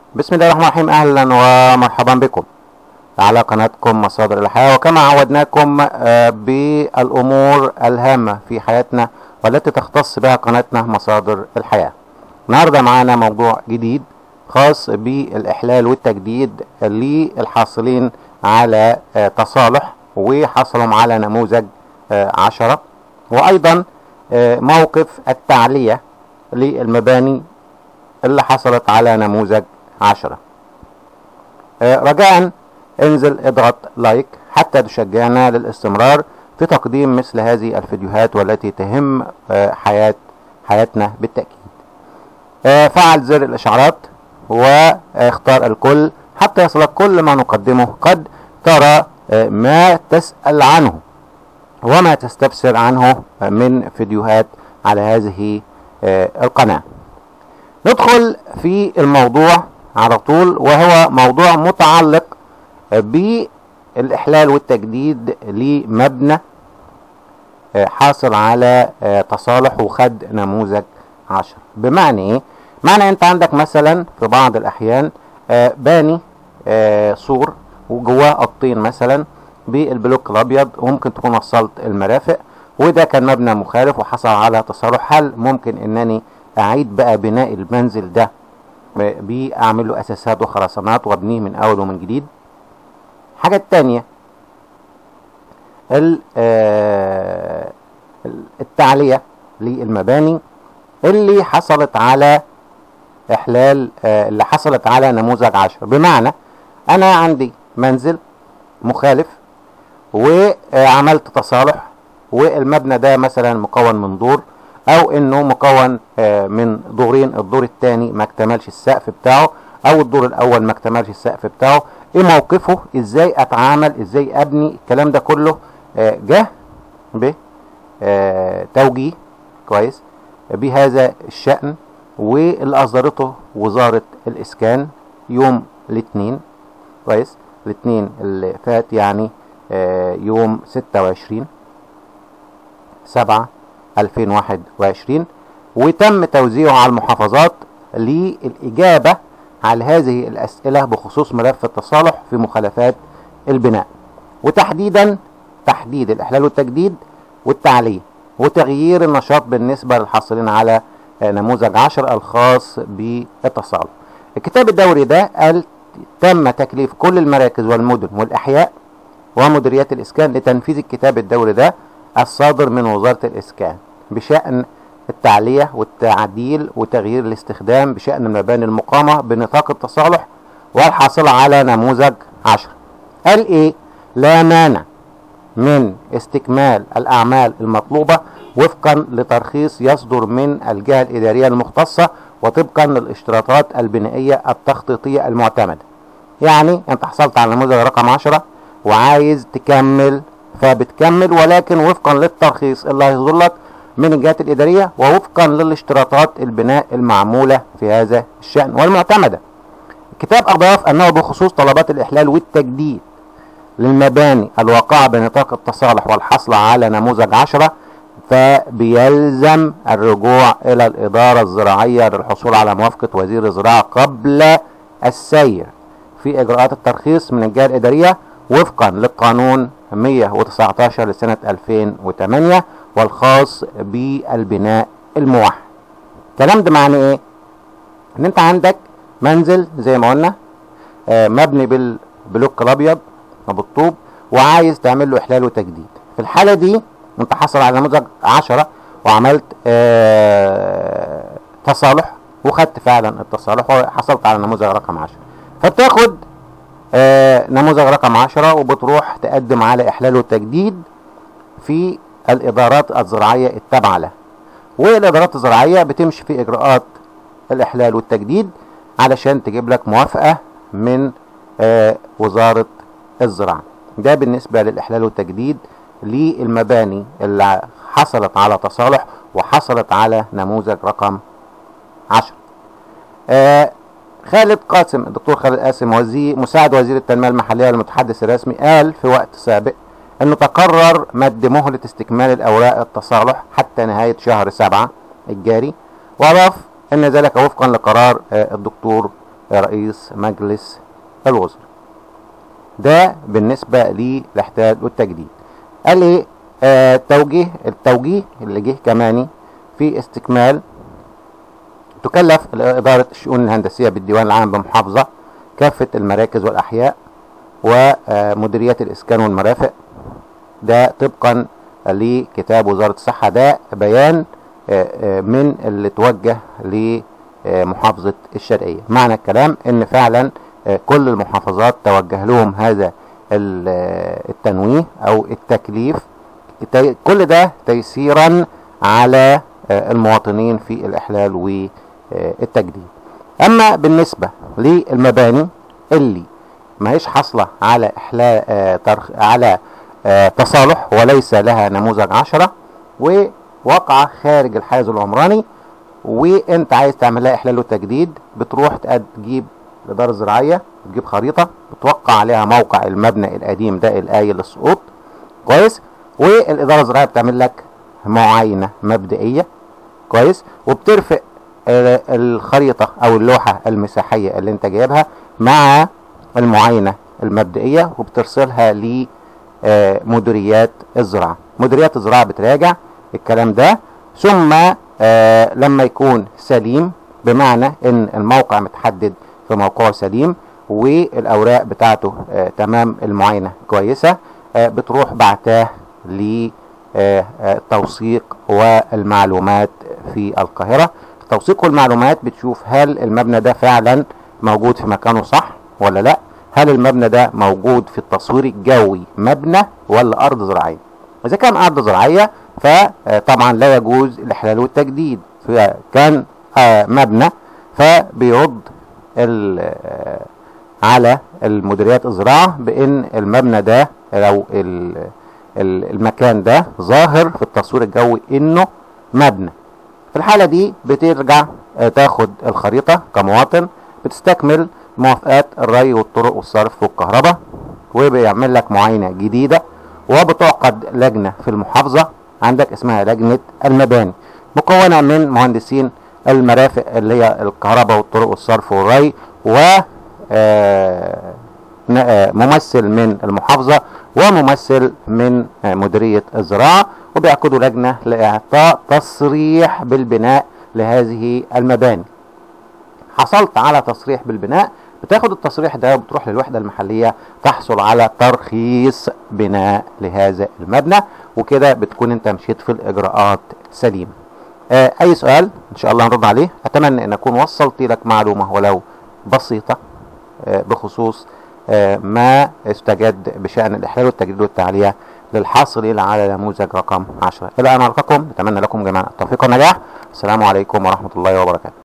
بسم الله الرحمن الرحيم اهلا ومرحبا بكم على قناتكم مصادر الحياة وكما عودناكم آه، بالامور الهامة في حياتنا والتي تختص بها قناتنا مصادر الحياة النهاردة معانا موضوع جديد خاص بالاحلال والتجديد للحاصلين على آه، تصالح وحصلوا على نموذج آه، عشرة وايضا آه، موقف التعلية للمباني اللي حصلت على نموذج عشرة آه، رجاء انزل اضغط لايك حتى تشجعنا للاستمرار في تقديم مثل هذه الفيديوهات والتي تهم آه، حياة حياتنا بالتأكيد آه، فعل زر الاشعارات واختار الكل حتى يصلك كل ما نقدمه قد ترى آه، ما تسأل عنه وما تستفسر عنه من فيديوهات على هذه آه، القناة ندخل في الموضوع على طول وهو موضوع متعلق بالإحلال والتجديد لمبنى آه، حاصل على آه، تصالح وخد نموذج عشر بمعنى ايه؟ معنى انت عندك مثلا في بعض الأحيان آه، باني آه، سور وجواه الطين مثلا بالبلوك الابيض وممكن تكون وصلت المرافق وده كان مبنى مخالف وحصل على تصالح هل ممكن انني اعيد بقى بناء المنزل ده باعمل له اساسات وخرسانات وابنيه من اول ومن جديد الحاجه التانية ال- آه، التعلية للمباني اللي حصلت على احلال آه، اللي حصلت على نموذج عشر بمعنى انا عندي منزل مخالف وعملت تصالح والمبنى ده مثلا مكون من دور او انه مكون آه، من دورين الدور الثاني ما اكتملش السقف بتاعه او الدور الاول ما اكتملش السقف بتاعه ايه موقفه ازاي اتعامل ازاي ابني الكلام ده كله آه، جه ب آه، توجيه كويس بهذا الشأن واللي أصدرته وزارة الإسكان يوم الاثنين كويس الاثنين اللي فات يعني آه، يوم 26 7 2021 وتم توزيعه على المحافظات للإجابة على هذه الأسئلة بخصوص ملف التصالح في مخالفات البناء وتحديدا تحديد الإحلال والتجديد والتعلية وتغيير النشاط بالنسبة للحاصلين على آه، نموذج عشر الخاص بالتصالح الكتاب الدوري ده قال تم تكليف كل المراكز والمدن والأحياء ومديريات الإسكان لتنفيذ الكتاب الدوري ده الصادر من وزارة الإسكان بشأن التعلية والتعديل وتغيير الاستخدام بشأن المباني المقامة بنطاق التصالح والحاصلة على نموذج عشر قال إيه لا مانع من استكمال الأعمال المطلوبة وفقا لترخيص يصدر من الجهة الإدارية المختصة وطبقا للاشتراطات البنائية التخطيطية المعتمدة يعني انت حصلت على نموذج رقم 10 وعايز تكمل فبتكمل ولكن وفقا للترخيص اللي هيصدر لك من الجهات الإدارية ووفقا للاشتراطات البناء المعمولة في هذا الشأن والمعتمدة الكتاب أضاف أنه بخصوص طلبات الإحلال والتجديد للمباني الواقعة بنطاق التصالح والحصل على نموذج عشرة فبيلزم الرجوع إلى الإدارة الزراعية للحصول على موافقة وزير الزراعة قبل السير في إجراءات الترخيص من الجهة الإدارية وفقا للقانون 119 لسنة 2008 والخاص بالبناء الموحد الكلام ده معناه ايه؟ ان انت عندك منزل زي ما قلنا آه، مبني بالبلوك الابيض وبالطوب وعايز تعمل له احلال وتجديد في الحاله دي انت حصل على نموذج 10 وعملت آه تصالح وخدت فعلا التصالح وحصلت على نموذج رقم 10 فبتاخد آه نموذج رقم 10 وبتروح تقدم على احلال وتجديد في الادارات الزراعيه التابعه لها والادارات الزراعيه بتمشي في اجراءات الاحلال والتجديد علشان تجيب لك موافقه من آه وزاره الزراعه ده بالنسبه للاحلال والتجديد للمباني اللي حصلت على تصالح وحصلت على نموذج رقم 10 آه خالد قاسم الدكتور خالد قاسم وزير مساعد وزير التنميه المحليه والمتحدث الرسمي قال في وقت سابق انه تقرر مد مهله استكمال الاوراق التصالح حتى نهايه شهر سبعة الجاري واضاف ان ذلك وفقا لقرار آه، الدكتور رئيس مجلس الوزراء ده بالنسبة للاحتلال والتجديد قال ايه آه التوجيه التوجيه اللي جه كماني في استكمال تكلف إدارة الشؤون الهندسية بالديوان العام بمحافظة كافة المراكز والأحياء ومديريات الإسكان والمرافق ده طبقا لكتاب وزارة الصحة ده بيان من اللي توجه لمحافظة الشرقية معنى الكلام ان فعلا كل المحافظات توجه لهم هذا التنويه او التكليف كل ده تيسيرا على المواطنين في الاحلال والتجديد اما بالنسبة للمباني اللي ما هيش حاصلة على احلال على تصالح وليس لها نموذج عشرة وواقعة خارج الحيز العمراني وانت عايز تعمل لها احلال وتجديد بتروح تجيب الاداره الزراعيه تجيب خريطه بتوقع عليها موقع المبنى القديم ده الآية للسقوط كويس والاداره الزراعيه بتعمل لك معاينه مبدئيه كويس وبترفق الخريطه او اللوحه المساحيه اللي انت جايبها مع المعاينه المبدئيه وبترسلها لمديريات الزراعه مديريات الزراعه بتراجع الكلام ده ثم آه لما يكون سليم بمعنى ان الموقع متحدد في موقعه سليم والاوراق بتاعته آه تمام المعاينه كويسه آه بتروح بعتاه للتوثيق والمعلومات في القاهره التوثيق والمعلومات بتشوف هل المبنى ده فعلا موجود في مكانه صح ولا لا هل المبنى ده موجود في التصوير الجوي مبنى ولا ارض زراعيه اذا كان ارض زراعيه فطبعا لا يجوز الاحلال والتجديد فكان مبنى فبيرد على المديريات الزراعه بان المبنى ده او المكان ده ظاهر في التصوير الجوي انه مبنى في الحاله دي بترجع تاخد الخريطه كمواطن بتستكمل موافقات الري والطرق والصرف والكهرباء وبيعمل لك معاينه جديده وبتعقد لجنه في المحافظه عندك اسمها لجنة المباني مكونة من مهندسين المرافق اللي هي الكهرباء والطرق والصرف والري و ممثل من المحافظة وممثل من مديرية الزراعة وبيعقدوا لجنة لإعطاء تصريح بالبناء لهذه المباني حصلت على تصريح بالبناء بتاخد التصريح ده وبتروح للوحدة المحلية تحصل على ترخيص بناء لهذا المبنى وكده بتكون انت مشيت في الاجراءات سليمة آه اي سؤال ان شاء الله هنرد عليه اتمنى ان اكون وصلت لك معلومة ولو بسيطة آه بخصوص آه ما استجد بشأن الاحلال والتجديد والتعلية للحاصلين على نموذج رقم 10 الى ان القاكم نتمنى لكم جميعا التوفيق والنجاح السلام عليكم ورحمة الله وبركاته